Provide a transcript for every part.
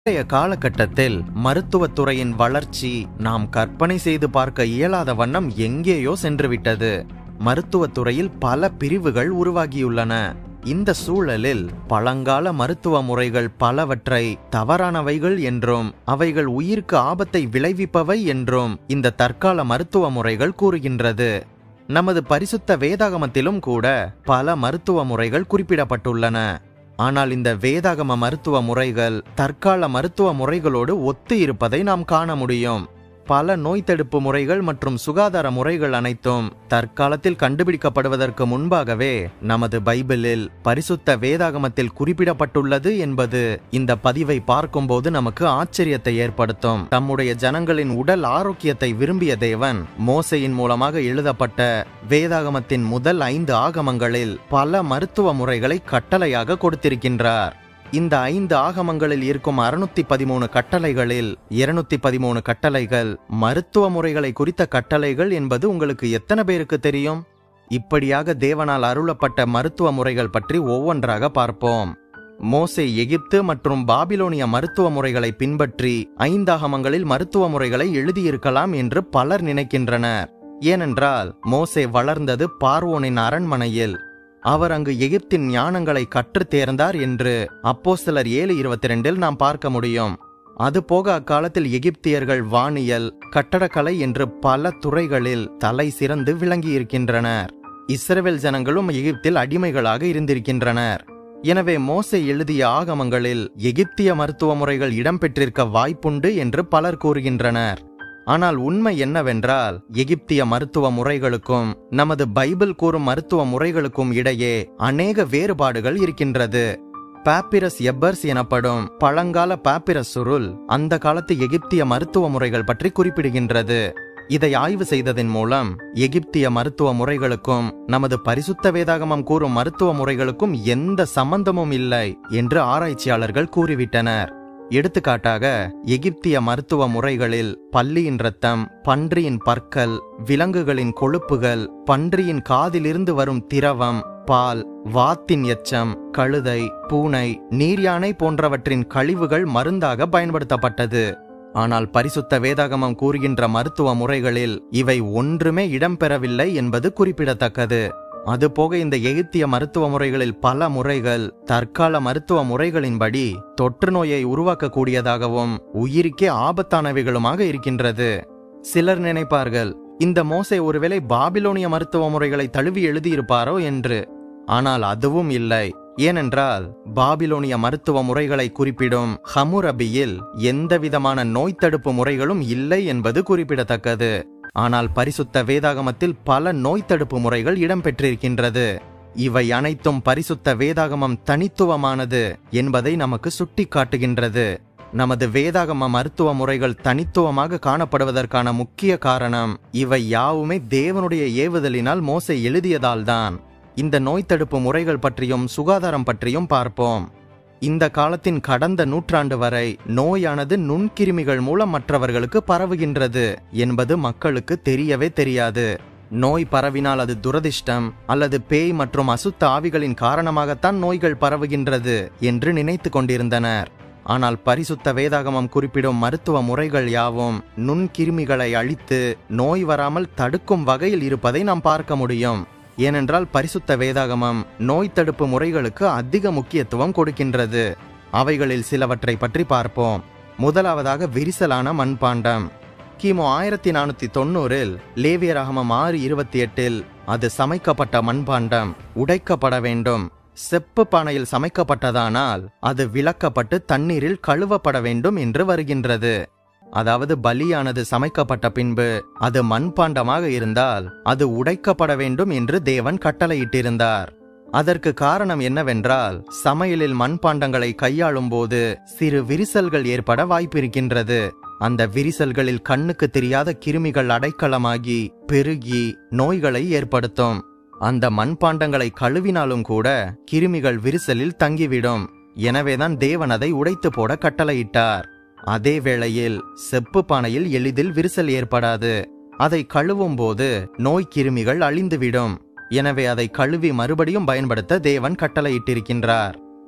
இன்றைய காலகட்டத்தில் மருத்துவத்துறையின் வளர்ச்சி நாம் கற்பனை செய்து பார்க்க இயலாத வண்ணம் எங்கேயோ சென்றுவிட்டது மருத்துவத்துறையில் பல பிரிவுகள் உருவாகியுள்ளன இந்த சூழலில் பழங்கால மருத்துவ முறைகள் பலவற்றை தவறானவைகள் என்றும் அவைகள் உயிருக்கு ஆபத்தை விளைவிப்பவை என்றும் இந்த தற்கால மருத்துவ முறைகள் கூறுகின்றது நமது பரிசுத்த வேதாகமத்திலும் கூட பல மருத்துவ முறைகள் குறிப்பிடப்பட்டுள்ளன ஆனால் இந்த வேதாகம மருத்துவ முறைகள் தற்கால மருத்துவ முறைகளோடு ஒத்து இருப்பதை நாம் காண முடியும் பல நோய் தடுப்பு முறைகள் மற்றும் சுகாதார முறைகள் அனைத்தும் தற்காலத்தில் கண்டுபிடிக்கப்படுவதற்கு முன்பாகவே நமது பைபிளில் பரிசுத்த வேதாகமத்தில் குறிப்பிடப்பட்டுள்ளது என்பது இந்த பதிவை பார்க்கும்போது நமக்கு ஆச்சரியத்தை ஏற்படுத்தும் தம்முடைய ஜனங்களின் உடல் ஆரோக்கியத்தை விரும்பிய தேவன் மோசையின் மூலமாக எழுதப்பட்ட வேதாகமத்தின் முதல் ஐந்து ஆகமங்களில் பல மருத்துவ முறைகளை கட்டளையாக கொடுத்திருக்கின்றார் இந்த ஐந்து ஆகமங்களில் இருக்கும் அறுநூத்தி பதிமூணு கட்டளைகளில் இருநூத்தி பதிமூணு கட்டளைகள் மருத்துவ முறைகளை குறித்த கட்டளைகள் என்பது உங்களுக்கு எத்தனை பேருக்கு தெரியும் இப்படியாக தேவனால் அருளப்பட்ட மருத்துவ முறைகள் பற்றி ஒவ்வொன்றாக பார்ப்போம் மோசே எகிப்து மற்றும் பாபிலோனிய மருத்துவ முறைகளை பின்பற்றி ஐந்தாகமங்களில் மருத்துவ முறைகளை எழுதியிருக்கலாம் என்று பலர் நினைக்கின்றனர் ஏனென்றால் மோசே வளர்ந்தது பார்வோனின் அரண்மனையில் அவர் அங்கு எகிப்தின் ஞானங்களை கற்றுத் தேர்ந்தார் என்று அப்போ சிலர் ஏழு இருபத்தி ரெண்டில் நாம் பார்க்க முடியும் அதுபோக அக்காலத்தில் எகிப்தியர்கள் வானியல் கட்டடக்கலை என்று பல துறைகளில் தலை சிறந்து விளங்கியிருக்கின்றனர் இஸ்ரவேல் ஜனங்களும் எகிப்தில் அடிமைகளாக இருந்திருக்கின்றனர் எனவே மோசே எழுதிய ஆகமங்களில் எகிப்திய மருத்துவ முறைகள் இடம்பெற்றிருக்க வாய்ப்புண்டு என்று பலர் கூறுகின்றனர் ஆனால் உண்மை என்னவென்றால் எகிப்திய மருத்துவ முறைகளுக்கும் நமது பைபிள் கூறும் மருத்துவ முறைகளுக்கும் இடையே அநேக வேறுபாடுகள் இருக்கின்றது பாப்பிரஸ் எப்பர்ஸ் எனப்படும் பழங்கால பாப்பிரஸ் சுருள் அந்த காலத்து எகிப்திய மருத்துவ முறைகள் பற்றி குறிப்பிடுகின்றது இதை ஆய்வு செய்ததன் மூலம் எகிப்திய மருத்துவ முறைகளுக்கும் நமது பரிசுத்த வேதாகமம் கூறும் மருத்துவ முறைகளுக்கும் எந்த சம்பந்தமும் இல்லை என்று ஆராய்ச்சியாளர்கள் கூறிவிட்டனர் எடுத்துக்காட்டாக எகிப்திய மருத்துவ முறைகளில் பல்லியின் இரத்தம் பன்றியின் பற்கள் விலங்குகளின் கொழுப்புகள் பன்றியின் காதிலிருந்து வரும் திரவம் பால் வாத்தின் எச்சம் கழுதை பூனை நீர்யானை போன்றவற்றின் கழிவுகள் மருந்தாக பயன்படுத்தப்பட்டது ஆனால் பரிசுத்த வேதாகமம் கூறுகின்ற மருத்துவ முறைகளில் இவை ஒன்றுமே இடம்பெறவில்லை என்பது குறிப்பிடத்தக்கது அதுபோக இந்த எகிப்திய மருத்துவ முறைகளில் பல முறைகள் தற்கால மருத்துவ முறைகளின்படி தொற்று நோயை உருவாக்கக்கூடியதாகவும் உயிருக்கே ஆபத்தானவைகளுமாக இருக்கின்றது சிலர் நினைப்பார்கள் இந்த மோசை ஒருவேளை பாபிலோனிய மருத்துவ முறைகளை தழுவி எழுதியிருப்பாரோ என்று ஆனால் அதுவும் இல்லை ஏனென்றால் பாபிலோனிய மருத்துவ முறைகளை குறிப்பிடும் ஹமுரபியில் எந்தவிதமான நோய் தடுப்பு முறைகளும் இல்லை என்பது குறிப்பிடத்தக்கது ஆனால் பரிசுத்த வேதாகமத்தில் பல நோய் தடுப்பு முறைகள் இடம்பெற்றிருக்கின்றது இவை அனைத்தும் பரிசுத்த வேதாகமம் தனித்துவமானது என்பதை நமக்கு சுட்டிக்காட்டுகின்றது நமது வேதாகம மருத்துவ முறைகள் தனித்துவமாக காணப்படுவதற்கான முக்கிய காரணம் இவை யாவுமே தேவனுடைய ஏவுதலினால் மோசை எழுதியதால்தான் இந்த நோய் தடுப்பு முறைகள் பற்றியும் சுகாதாரம் பற்றியும் பார்ப்போம் இந்த காலத்தின் கடந்த நூற்றாண்டு வரை நோயானது நுண்கிருமிகள் மூலம் மற்றவர்களுக்கு பரவுகின்றது என்பது மக்களுக்கு தெரியவே தெரியாது நோய் பரவினால் அது துரதிர்ஷ்டம் அல்லது பேய் மற்றும் அசுத்த ஆவிகளின் காரணமாகத்தான் நோய்கள் பரவுகின்றது என்று நினைத்து கொண்டிருந்தனர் ஆனால் பரிசுத்த வேதாகமம் குறிப்பிடும் மருத்துவ முறைகள் யாவும் நுண்கிருமிகளை அழித்து நோய் வராமல் தடுக்கும் வகையில் இருப்பதை நாம் பார்க்க முடியும் ஏனென்றால் பரிசுத்த வேதாகமம் நோய் தடுப்பு முறைகளுக்கு அதிக முக்கியத்துவம் கொடுக்கின்றது அவைகளில் சிலவற்றை பற்றி பார்ப்போம் முதலாவதாக விரிசலான மண்பாண்டம் கிமு ஆயிரத்தி நானூத்தி தொண்ணூறில் லேவியராகமம் ஆறு இருபத்தி எட்டில் அது சமைக்கப்பட்ட மண்பாண்டம் உடைக்கப்பட வேண்டும் செப்பு பானையில் சமைக்கப்பட்டதானால் அது விளக்கப்பட்டு தண்ணீரில் கழுவப்பட வேண்டும் என்று வருகின்றது அதாவது பலியானது சமைக்கப்பட்ட பின்பு அது மண்பாண்டமாக இருந்தால் அது உடைக்கப்பட வேண்டும் என்று தேவன் கட்டளையிட்டிருந்தார் அதற்கு காரணம் என்னவென்றால் சமையலில் மண்பாண்டங்களை கையாளும் போது சிறு விரிசல்கள் ஏற்பட வாய்ப்பிருக்கின்றது அந்த விரிசல்களில் கண்ணுக்கு தெரியாத கிருமிகள் அடைக்கலமாகி பெருகி நோய்களை ஏற்படுத்தும் அந்த மண்பாண்டங்களை கழுவினாலும் கூட கிருமிகள் விரிசலில் தங்கிவிடும் எனவேதான் தேவன் அதை உடைத்து போட கட்டளையிட்டார் அதே வேளையில் செப்பு பானையில் எளிதில் விரிசல் ஏற்படாது அதை கழுவும் போது நோய் கிருமிகள் அழிந்துவிடும் எனவே அதை கழுவி மறுபடியும் பயன்படுத்த தேவன் கட்டளையிட்டிருக்கின்றார்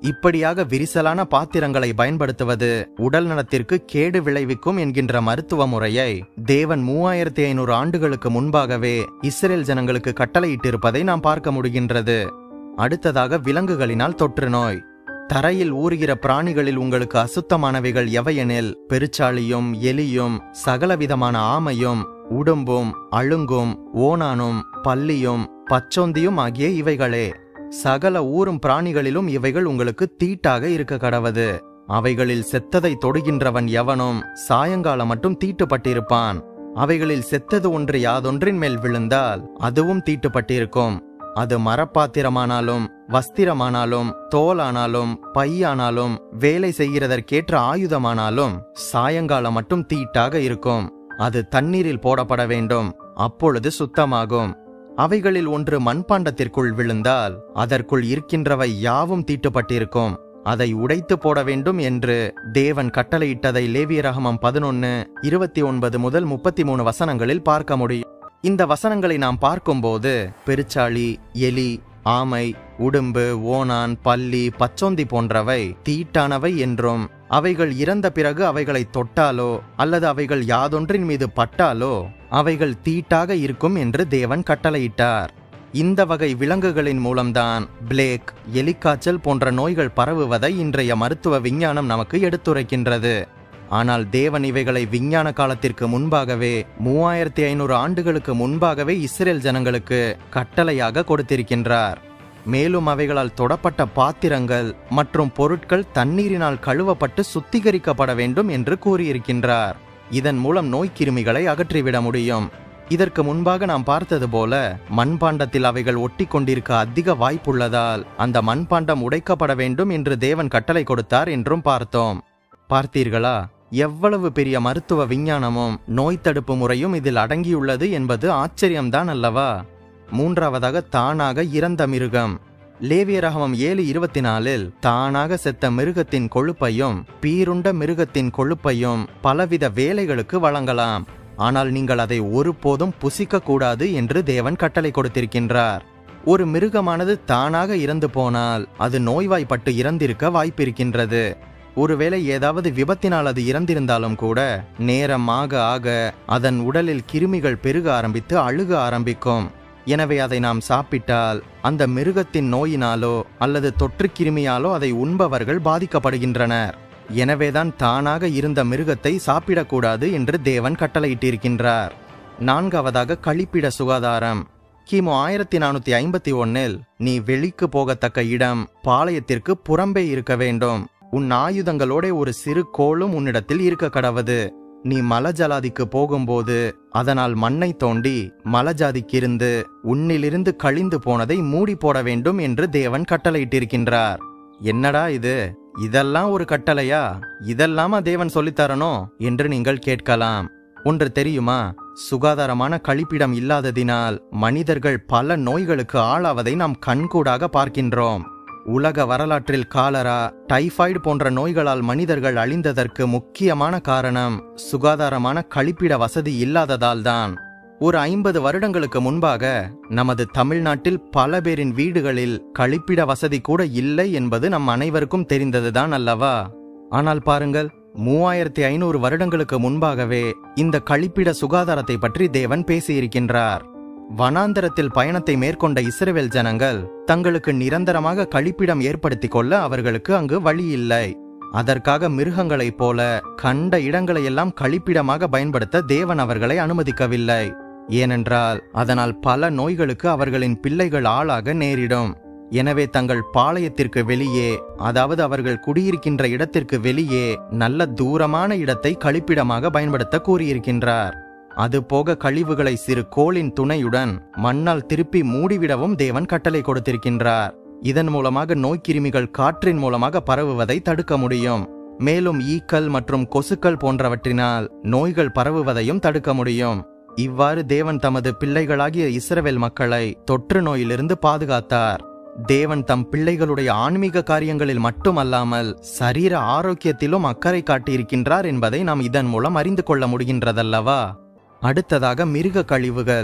இப்படியாக விரிசலான பாத்திரங்களை பயன்படுத்துவது உடல் நலத்திற்கு கேடு விளைவிக்கும் என்கின்ற மருத்துவ முறையை தேவன் மூவாயிரத்தி ஐநூறு ஆண்டுகளுக்கு முன்பாகவே இஸ்ரேல் ஜனங்களுக்கு கட்டளையிட்டிருப்பதை நாம் பார்க்க முடிகின்றது அடுத்ததாக விலங்குகளினால் தொற்று நோய் தரையில் ஊறுகிற பிராணிகளில் உங்களுக்கு அசுத்தமானவைகள் எவையெனில் பெருச்சாளியும் எலியும் சகலவிதமான ஆமையும் உடும்பும் அழுங்கும் ஓணானும் பல்லியும் பச்சொந்தியும் ஆகிய இவைகளே சகல ஊரும் பிராணிகளிலும் இவைகள் உங்களுக்கு தீட்டாக இருக்க கடவது அவைகளில் செத்ததை தொடுகின்றவன் எவனும் சாயங்காலம் மட்டும் தீட்டுப்பட்டிருப்பான் அவைகளில் செத்தது ஒன்று யாதொன்றின் மேல் விழுந்தால் அதுவும் தீட்டுப்பட்டிருக்கும் அது மரப்பாத்திரமானாலும் வஸ்திரமானாலும் தோலானாலும் பையானாலும் வேலை செய்கிறதற்கேற்ற ஆயுதமானாலும் சாயங்காலம் மட்டும் தீட்டாக இருக்கும் அது தண்ணீரில் போடப்பட வேண்டும் அப்பொழுது சுத்தமாகும் அவைகளில் ஒன்று மண்பாண்டத்திற்குள் விழுந்தால் அதற்குள் இருக்கின்றவை யாவும் தீட்டுப்பட்டிருக்கும் அதை உடைத்து போட வேண்டும் என்று தேவன் கட்டளையிட்டதை லேவியரகமம் பதினொன்னு இருபத்தி ஒன்பது முதல் முப்பத்தி மூணு வசனங்களில் பார்க்க முடியும் இந்த வசனங்களை நாம் பார்க்கும்போது பெருச்சாளி எலி ஆமை உடும்பு ஓணான் பல்லி பச்சோந்தி போன்றவை தீட்டானவை என்றும் அவைகள் இறந்த பிறகு அவைகளை தொட்டாலோ அல்லது அவைகள் யாதொன்றின் மீது பட்டாலோ அவைகள் தீட்டாக இருக்கும் என்று தேவன் கட்டளையிட்டார் இந்த வகை விலங்குகளின் மூலம்தான் பிளேக் எலிக்காய்ச்சல் போன்ற நோய்கள் பரவுவதை இன்றைய மருத்துவ விஞ்ஞானம் நமக்கு எடுத்துரைக்கின்றது ஆனால் தேவன் இவைகளை விஞ்ஞான காலத்திற்கு முன்பாகவே மூவாயிரத்தி ஐநூறு ஆண்டுகளுக்கு முன்பாகவே இஸ்ரேல் ஜனங்களுக்கு கட்டளையாக கொடுத்திருக்கின்றார் மேலும் அவைகளால் தொடப்பட்ட பாத்திரங்கள் மற்றும் பொருட்கள் தண்ணீரினால் கழுவப்பட்டு சுத்திகரிக்கப்பட வேண்டும் என்று கூறியிருக்கின்றார் இதன் மூலம் நோய்க்கிருமிகளை அகற்றிவிட முடியும் இதற்கு முன்பாக நாம் பார்த்தது போல மண்பாண்டத்தில் அவைகள் ஒட்டி கொண்டிருக்க அதிக வாய்ப்புள்ளதால் அந்த மண்பாண்டம் உடைக்கப்பட வேண்டும் என்று தேவன் கட்டளை கொடுத்தார் என்றும் பார்த்தோம் பார்த்தீர்களா எவ்வளவு பெரிய மருத்துவ விஞ்ஞானமும் நோய் தடுப்பு முறையும் இதில் அடங்கியுள்ளது என்பது ஆச்சரியம்தான் அல்லவா மூன்றாவதாக தானாக இறந்த மிருகம் லேவியரகமம் ஏழு இருபத்தி நாலில் தானாக செத்த மிருகத்தின் கொழுப்பையும் பீருண்ட மிருகத்தின் கொழுப்பையும் பலவித வேலைகளுக்கு வழங்கலாம் ஆனால் நீங்கள் அதை ஒருபோதும் புசிக்க கூடாது என்று தேவன் கட்டளை கொடுத்திருக்கின்றார் ஒரு மிருகமானது தானாக இறந்து போனால் அது நோய்வாய்ப்பட்டு இறந்திருக்க வாய்ப்பிருக்கின்றது ஒருவேளை ஏதாவது விபத்தினால் அது இறந்திருந்தாலும் கூட நேரம் ஆக ஆக அதன் உடலில் கிருமிகள் பெருக ஆரம்பித்து அழுக ஆரம்பிக்கும் எனவே அதை நாம் சாப்பிட்டால் அந்த மிருகத்தின் நோயினாலோ அல்லது தொற்று கிருமியாலோ அதை உண்பவர்கள் பாதிக்கப்படுகின்றனர் எனவேதான் தானாக இருந்த மிருகத்தை சாப்பிடக்கூடாது என்று தேவன் கட்டளையிட்டிருக்கின்றார் நான்காவதாக கழிப்பிட சுகாதாரம் கிமு ஆயிரத்தி நானூத்தி ஐம்பத்தி ஒன்னில் நீ வெளிக்கு போகத்தக்க இடம் பாளையத்திற்கு புறம்பே இருக்க வேண்டும் உன் ஆயுதங்களோட ஒரு சிறு கோளும் உன்னிடத்தில் இருக்க கடவது நீ மலஜலாதிக்கு போகும்போது அதனால் மண்ணை தோண்டி மலஜாதிக்கிருந்து உன்னிலிருந்து கழிந்து போனதை மூடி போட வேண்டும் என்று தேவன் கட்டளையிட்டிருக்கின்றார் என்னடா இது இதெல்லாம் ஒரு கட்டளையா இதெல்லாமா தேவன் சொல்லித்தரனோ என்று நீங்கள் கேட்கலாம் ஒன்று தெரியுமா சுகாதாரமான கழிப்பிடம் இல்லாததினால் மனிதர்கள் பல நோய்களுக்கு ஆளாவதை நாம் கண்கூடாக பார்க்கின்றோம் உலக வரலாற்றில் காலரா டைபாய்டு போன்ற நோய்களால் மனிதர்கள் அழிந்ததற்கு முக்கியமான காரணம் சுகாதாரமான கழிப்பிட வசதி இல்லாததால்தான் ஒரு ஐம்பது வருடங்களுக்கு முன்பாக நமது தமிழ்நாட்டில் பல பேரின் வீடுகளில் கழிப்பிட வசதி கூட இல்லை என்பது நம் அனைவருக்கும் தெரிந்ததுதான் அல்லவா ஆனால் பாருங்கள் மூவாயிரத்தி ஐநூறு வருடங்களுக்கு முன்பாகவே இந்த கழிப்பிட சுகாதாரத்தை பற்றி தேவன் பேசியிருக்கின்றார் வனாந்தரத்தில் பயணத்தை மேற்கொண்ட இஸ்ரவேல் ஜனங்கள் தங்களுக்கு நிரந்தரமாக கழிப்பிடம் ஏற்படுத்திக் கொள்ள அவர்களுக்கு அங்கு வழி இல்லை அதற்காக மிருகங்களைப் போல கண்ட இடங்களையெல்லாம் கழிப்பிடமாக பயன்படுத்த தேவன் அவர்களை அனுமதிக்கவில்லை ஏனென்றால் அதனால் பல நோய்களுக்கு அவர்களின் பிள்ளைகள் ஆளாக நேரிடும் எனவே தங்கள் பாளையத்திற்கு வெளியே அதாவது அவர்கள் குடியிருக்கின்ற இடத்திற்கு வெளியே நல்ல தூரமான இடத்தை கழிப்பிடமாக பயன்படுத்த கூறியிருக்கின்றார் அதுபோக கழிவுகளை சிறு கோளின் துணையுடன் மண்ணால் திருப்பி மூடிவிடவும் தேவன் கட்டளை கொடுத்திருக்கின்றார் இதன் மூலமாக நோய்க்கிருமிகள் காற்றின் மூலமாக பரவுவதை தடுக்க முடியும் மேலும் ஈக்கள் மற்றும் கொசுக்கள் போன்றவற்றினால் நோய்கள் பரவுவதையும் தடுக்க முடியும் இவ்வாறு தேவன் தமது பிள்ளைகளாகிய இஸ்ரவேல் மக்களை தொற்று நோயிலிருந்து பாதுகாத்தார் தேவன் தம் பிள்ளைகளுடைய ஆன்மீக காரியங்களில் மட்டுமல்லாமல் சரீர ஆரோக்கியத்திலும் அக்கறை காட்டியிருக்கின்றார் என்பதை நாம் இதன் மூலம் அறிந்து கொள்ள முடிகின்றதல்லவா அடுத்ததாக மிருக கழிவுகள்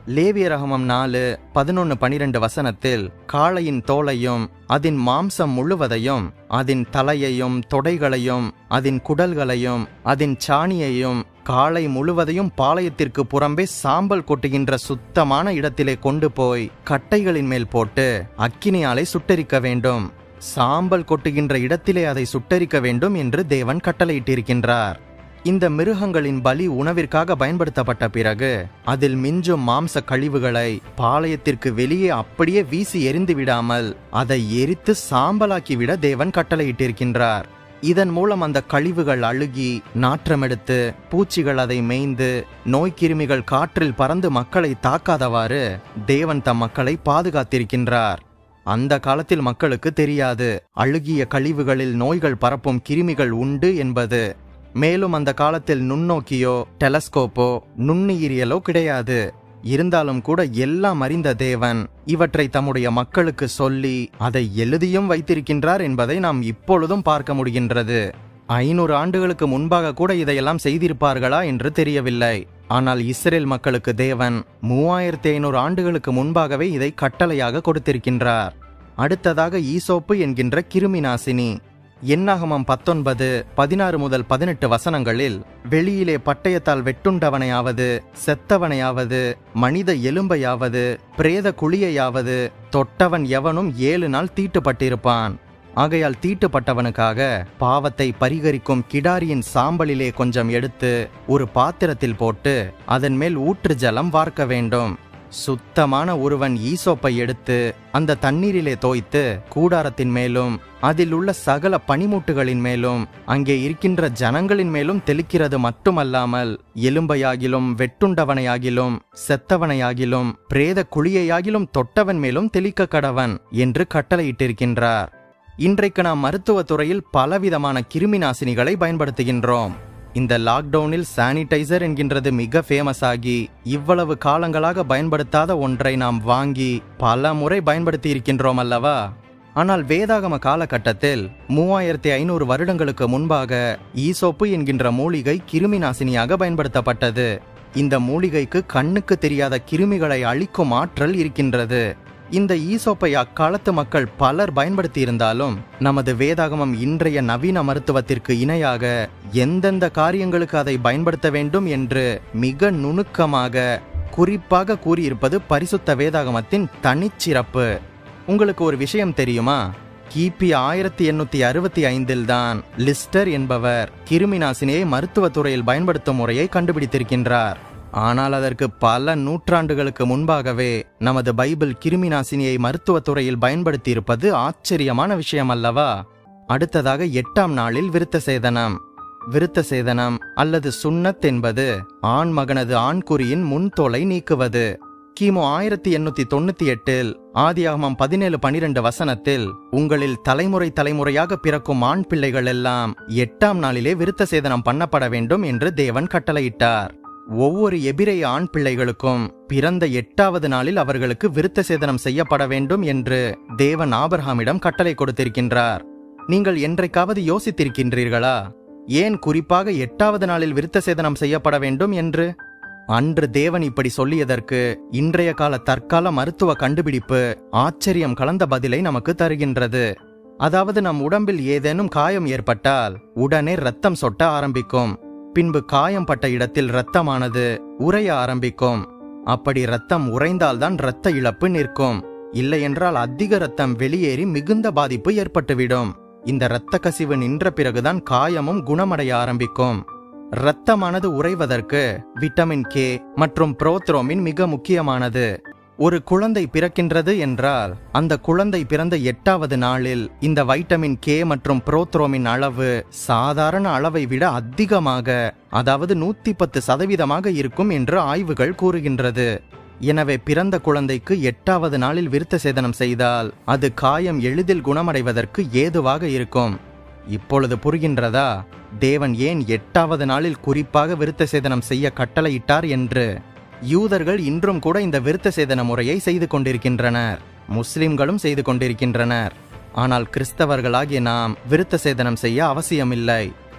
லேவியரகமம் நாலு பதினொன்னு பனிரெண்டு வசனத்தில் காளையின் தோலையும் அதன் மாம்சம் முழுவதையும் அதன் தலையையும் தொடைகளையும் அதன் குடல்களையும் அதன் சாணியையும் காளை முழுவதையும் பாளையத்திற்கு புறம்பே சாம்பல் கொட்டுகின்ற சுத்தமான இடத்திலே கொண்டு போய் கட்டைகளின் மேல் போட்டு அக்கினியாலை சுட்டெரிக்க வேண்டும் சாம்பல் கொட்டுகின்ற இடத்திலே அதை சுட்டெரிக்க வேண்டும் என்று தேவன் கட்டளையிட்டிருக்கின்றார் இந்த மிருகங்களின் பலி உணவிற்காக பயன்படுத்தப்பட்ட பிறகு அதில் மிஞ்சும் மாம்ச கழிவுகளை பாளையத்திற்கு வெளியே அப்படியே வீசி எரிந்து விடாமல் அதை எரித்து சாம்பலாக்கிவிட தேவன் கட்டளையிட்டிருக்கின்றார் இதன் மூலம் அந்த கழிவுகள் அழுகி நாற்றமெடுத்து பூச்சிகள் அதை மேய்ந்து நோய்க்கிருமிகள் காற்றில் பறந்து மக்களை தாக்காதவாறு தேவன் தம் மக்களை பாதுகாத்திருக்கின்றார் அந்த காலத்தில் மக்களுக்கு தெரியாது அழுகிய கழிவுகளில் நோய்கள் பரப்பும் கிருமிகள் உண்டு என்பது மேலும் அந்த காலத்தில் நுண்ணோக்கியோ டெலஸ்கோப்போ நுண்ணுயிரியலோ கிடையாது இருந்தாலும் கூட எல்லாம் அறிந்த தேவன் இவற்றை தம்முடைய மக்களுக்கு சொல்லி அதை எழுதியும் வைத்திருக்கின்றார் என்பதை நாம் இப்பொழுதும் பார்க்க முடிகின்றது ஐநூறு ஆண்டுகளுக்கு முன்பாக கூட இதையெல்லாம் செய்திருப்பார்களா என்று தெரியவில்லை ஆனால் இஸ்ரேல் மக்களுக்கு தேவன் மூவாயிரத்தி ஐநூறு ஆண்டுகளுக்கு முன்பாகவே இதை கட்டளையாக கொடுத்திருக்கின்றார் அடுத்ததாக ஈசோப்பு என்கின்ற கிருமி நாசினி எண்ணாகமம் பத்தொன்பது பதினாறு முதல் பதினெட்டு வசனங்களில் வெளியிலே பட்டயத்தால் வெட்டுண்டவனையாவது செத்தவனையாவது மனித எலும்பையாவது பிரேத குழியையாவது தொட்டவன் எவனும் ஏழு நாள் தீட்டுப்பட்டிருப்பான் ஆகையால் தீட்டுப்பட்டவனுக்காக பாவத்தை பரிகரிக்கும் கிடாரியின் சாம்பலிலே கொஞ்சம் எடுத்து ஒரு பாத்திரத்தில் போட்டு அதன் மேல் ஊற்று ஜலம் வார்க்க வேண்டும் சுத்தமான ஒருவன் ஈசோப்பை எடுத்து அந்த தண்ணீரிலே தோய்த்து கூடாரத்தின் மேலும் அதில் உள்ள சகல பனிமூட்டுகளின் மேலும் அங்கே இருக்கின்ற ஜனங்களின் மேலும் தெளிக்கிறது மட்டுமல்லாமல் எலும்பையாகிலும் வெட்டுண்டவனையாகிலும் செத்தவனையாகிலும் பிரேத குழியையாகிலும் தொட்டவன் மேலும் தெளிக்க கடவன் என்று கட்டளையிட்டிருக்கின்றார் இன்றைக்கு நாம் மருத்துவத் துறையில் பலவிதமான கிருமி நாசினிகளை பயன்படுத்துகின்றோம் இந்த லாக்டவுனில் சானிடைசர் என்கின்றது மிக ஃபேமஸ் ஆகி இவ்வளவு காலங்களாக பயன்படுத்தாத ஒன்றை நாம் வாங்கி பல முறை பயன்படுத்தி இருக்கின்றோம் அல்லவா ஆனால் வேதாகம காலகட்டத்தில் மூவாயிரத்தி ஐநூறு வருடங்களுக்கு முன்பாக ஈசோப்பு என்கின்ற மூலிகை கிருமி நாசினியாக பயன்படுத்தப்பட்டது இந்த மூலிகைக்கு கண்ணுக்கு தெரியாத கிருமிகளை அழிக்கும் ஆற்றல் இருக்கின்றது இந்த ஈசோப்பை அக்காலத்து மக்கள் பலர் பயன்படுத்தி இருந்தாலும் நமது வேதாகமம் இன்றைய நவீன மருத்துவத்திற்கு இணையாக எந்தெந்த காரியங்களுக்கு அதை பயன்படுத்த வேண்டும் என்று மிக நுணுக்கமாக குறிப்பாக கூறியிருப்பது பரிசுத்த வேதாகமத்தின் தனிச்சிறப்பு உங்களுக்கு ஒரு விஷயம் தெரியுமா கிபி ஆயிரத்தி எண்ணூத்தி அறுபத்தி ஐந்தில் தான் லிஸ்டர் என்பவர் கிருமி நாசினியை மருத்துவத்துறையில் பயன்படுத்தும் முறையை கண்டுபிடித்திருக்கின்றார் ஆனால் அதற்கு பல நூற்றாண்டுகளுக்கு முன்பாகவே நமது பைபிள் கிருமி நாசினியை மருத்துவத்துறையில் பயன்படுத்தியிருப்பது ஆச்சரியமான விஷயம் அல்லவா அடுத்ததாக எட்டாம் நாளில் விருத்த சேதனம் விருத்த சேதனம் அல்லது சுன்னத் என்பது ஆண் மகனது ஆண்குறியின் முன்தோலை நீக்குவது கிமு ஆயிரத்தி எண்ணூத்தி தொண்ணூத்தி எட்டில் ஆதியாகமம் பதினேழு பனிரெண்டு வசனத்தில் உங்களில் தலைமுறை தலைமுறையாக பிறக்கும் ஆண் பிள்ளைகள் எல்லாம் எட்டாம் நாளிலே விருத்த சேதனம் பண்ணப்பட வேண்டும் என்று தேவன் கட்டளையிட்டார் ஒவ்வொரு எபிரேய ஆண் பிள்ளைகளுக்கும் பிறந்த எட்டாவது நாளில் அவர்களுக்கு விருத்த சேதனம் செய்யப்பட வேண்டும் என்று தேவன் ஆபர்ஹாமிடம் கட்டளை கொடுத்திருக்கின்றார் நீங்கள் என்றைக்காவது யோசித்திருக்கின்றீர்களா ஏன் குறிப்பாக எட்டாவது நாளில் விருத்த சேதனம் செய்யப்பட வேண்டும் என்று அன்று தேவன் இப்படி சொல்லியதற்கு இன்றைய கால தற்கால மருத்துவ கண்டுபிடிப்பு ஆச்சரியம் கலந்த பதிலை நமக்கு தருகின்றது அதாவது நம் உடம்பில் ஏதேனும் காயம் ஏற்பட்டால் உடனே ரத்தம் சொட்ட ஆரம்பிக்கும் பின்பு காயம் பட்ட இடத்தில் இரத்தமானது உறைய ஆரம்பிக்கும் அப்படி இரத்தம் உறைந்தால்தான் இரத்த இழப்பு நிற்கும் இல்லையென்றால் அதிக இரத்தம் வெளியேறி மிகுந்த பாதிப்பு ஏற்பட்டுவிடும் இந்த இரத்த கசிவு நின்ற பிறகுதான் காயமும் குணமடைய ஆரம்பிக்கும் இரத்தமானது உறைவதற்கு விட்டமின் கே மற்றும் புரோத்ரோமின் மிக முக்கியமானது ஒரு குழந்தை பிறக்கின்றது என்றால் அந்த குழந்தை பிறந்த எட்டாவது நாளில் இந்த வைட்டமின் கே மற்றும் புரோத்ரோமின் அளவு சாதாரண அளவை விட அதிகமாக அதாவது நூத்தி பத்து சதவீதமாக இருக்கும் என்று ஆய்வுகள் கூறுகின்றது எனவே பிறந்த குழந்தைக்கு எட்டாவது நாளில் விருத்த சேதனம் செய்தால் அது காயம் எளிதில் குணமடைவதற்கு ஏதுவாக இருக்கும் இப்பொழுது புரிகின்றதா தேவன் ஏன் எட்டாவது நாளில் குறிப்பாக விருத்த சேதனம் செய்ய கட்டளையிட்டார் என்று யூதர்கள் இன்றும் கூட இந்த விருத்த சேதன முறையை செய்து கொண்டிருக்கின்றனர் முஸ்லிம்களும் செய்து கொண்டிருக்கின்றனர் ஆனால் கிறிஸ்தவர்களாகிய நாம் விருத்த சேதனம் செய்ய அவசியமில்லை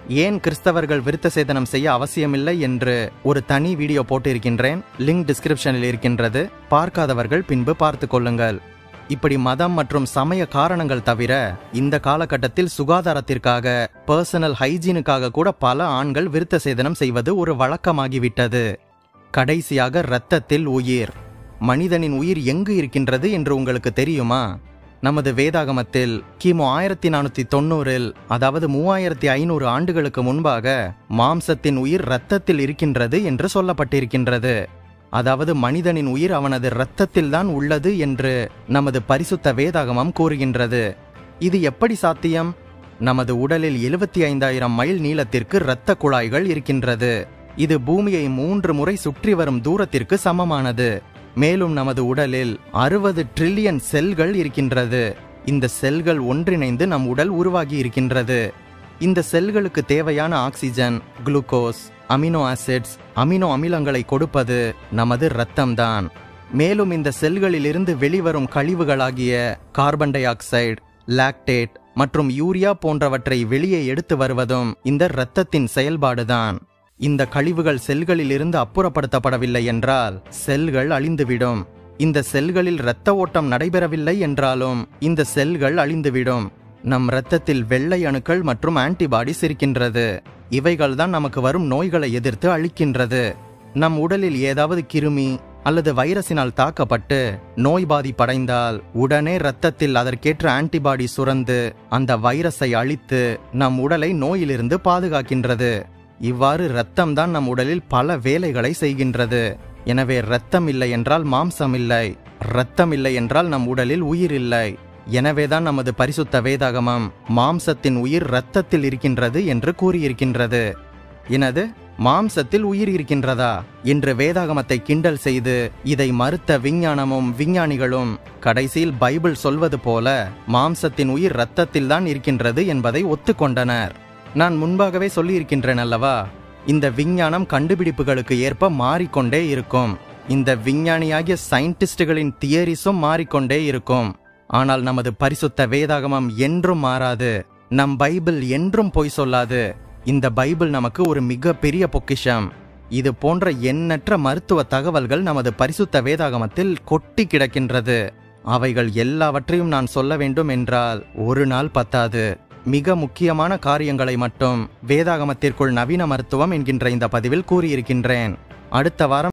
ஏன் கிறிஸ்தவர்கள் விருத்த சேதனம் செய்ய அவசியமில்லை என்று ஒரு தனி வீடியோ போட்டிருக்கின்றேன் லிங்க் டிஸ்கிரிப்ஷனில் இருக்கின்றது பார்க்காதவர்கள் பின்பு பார்த்து கொள்ளுங்கள் இப்படி மதம் மற்றும் சமய காரணங்கள் தவிர இந்த காலகட்டத்தில் சுகாதாரத்திற்காக பர்சனல் ஹைஜீனுக்காக கூட பல ஆண்கள் விருத்த சேதனம் செய்வது ஒரு வழக்கமாகிவிட்டது கடைசியாக இரத்தத்தில் உயிர் மனிதனின் உயிர் எங்கு இருக்கின்றது என்று உங்களுக்கு தெரியுமா நமது வேதாகமத்தில் கிமு ஆயிரத்தி நானூத்தி தொண்ணூறில் அதாவது மூவாயிரத்தி ஐநூறு ஆண்டுகளுக்கு முன்பாக மாம்சத்தின் உயிர் இரத்தத்தில் இருக்கின்றது என்று சொல்லப்பட்டிருக்கின்றது அதாவது மனிதனின் உயிர் அவனது இரத்தத்தில்தான் உள்ளது என்று நமது பரிசுத்த வேதாகமம் கூறுகின்றது இது எப்படி சாத்தியம் நமது உடலில் எழுபத்தி ஐந்தாயிரம் மைல் நீளத்திற்கு இரத்த குழாய்கள் இருக்கின்றது இது பூமியை மூன்று முறை சுற்றி வரும் தூரத்திற்கு சமமானது மேலும் நமது உடலில் அறுபது ட்ரில்லியன் செல்கள் இருக்கின்றது இந்த செல்கள் ஒன்றிணைந்து நம் உடல் உருவாகி இருக்கின்றது இந்த செல்களுக்கு தேவையான oxygen glucose amino acids amino அமிலங்களை கொடுப்பது நமது இரத்தம்தான் மேலும் இந்த செல்களிலிருந்து வெளிவரும் கழிவுகளாகிய கார்பன் டை ஆக்சைடு லாக்டேட் மற்றும் யூரியா போன்றவற்றை வெளியே எடுத்து வருவதும் இந்த இரத்தத்தின் செயல்பாடுதான் இந்த கழிவுகள் செல்களில் இருந்து அப்புறப்படுத்தப்படவில்லை என்றால் செல்கள் அழிந்துவிடும் இந்த செல்களில் இரத்த ஓட்டம் நடைபெறவில்லை என்றாலும் இந்த செல்கள் அழிந்துவிடும் நம் இரத்தத்தில் வெள்ளை அணுக்கள் மற்றும் ஆன்டிபாடிஸ் இருக்கின்றது இவைகள்தான் நமக்கு வரும் நோய்களை எதிர்த்து அழிக்கின்றது நம் உடலில் ஏதாவது கிருமி அல்லது வைரஸினால் தாக்கப்பட்டு நோய் பாதிப்படைந்தால் உடனே இரத்தத்தில் அதற்கேற்ற ஆன்டிபாடி சுரந்து அந்த வைரஸை அழித்து நம் உடலை நோயிலிருந்து பாதுகாக்கின்றது இவ்வாறு இரத்தம் தான் நம் உடலில் பல வேலைகளை செய்கின்றது எனவே இரத்தம் இல்லை என்றால் மாம்சம் இல்லை இரத்தம் இல்லை என்றால் நம் உடலில் உயிர் இல்லை எனவேதான் நமது பரிசுத்த வேதாகமம் மாம்சத்தின் உயிர் இரத்தத்தில் இருக்கின்றது என்று கூறியிருக்கின்றது எனது மாம்சத்தில் உயிர் இருக்கின்றதா என்று வேதாகமத்தை கிண்டல் செய்து இதை மறுத்த விஞ்ஞானமும் விஞ்ஞானிகளும் கடைசியில் பைபிள் சொல்வது போல மாம்சத்தின் உயிர் இரத்தத்தில் தான் இருக்கின்றது என்பதை ஒத்துக்கொண்டனர் நான் முன்பாகவே சொல்லியிருக்கின்றேன் அல்லவா இந்த விஞ்ஞானம் கண்டுபிடிப்புகளுக்கு ஏற்ப மாறிக்கொண்டே இருக்கும் இந்த விஞ்ஞானியாகிய சயின்டிஸ்டுகளின் தியரிஸும் மாறிக்கொண்டே இருக்கும் ஆனால் நமது பரிசுத்த வேதாகமம் என்றும் மாறாது நம் பைபிள் என்றும் பொய் சொல்லாது இந்த பைபிள் நமக்கு ஒரு மிக பெரிய பொக்கிஷம் இது போன்ற எண்ணற்ற மருத்துவ தகவல்கள் நமது பரிசுத்த வேதாகமத்தில் கொட்டி கிடக்கின்றது அவைகள் எல்லாவற்றையும் நான் சொல்ல வேண்டும் என்றால் ஒரு நாள் பத்தாது மிக முக்கியமான காரியங்களை மட்டும் வேதாகமத்திற்குள் நவீன மருத்துவம் என்கின்ற இந்த பதிவில் கூறியிருக்கின்றேன் அடுத்த வாரம்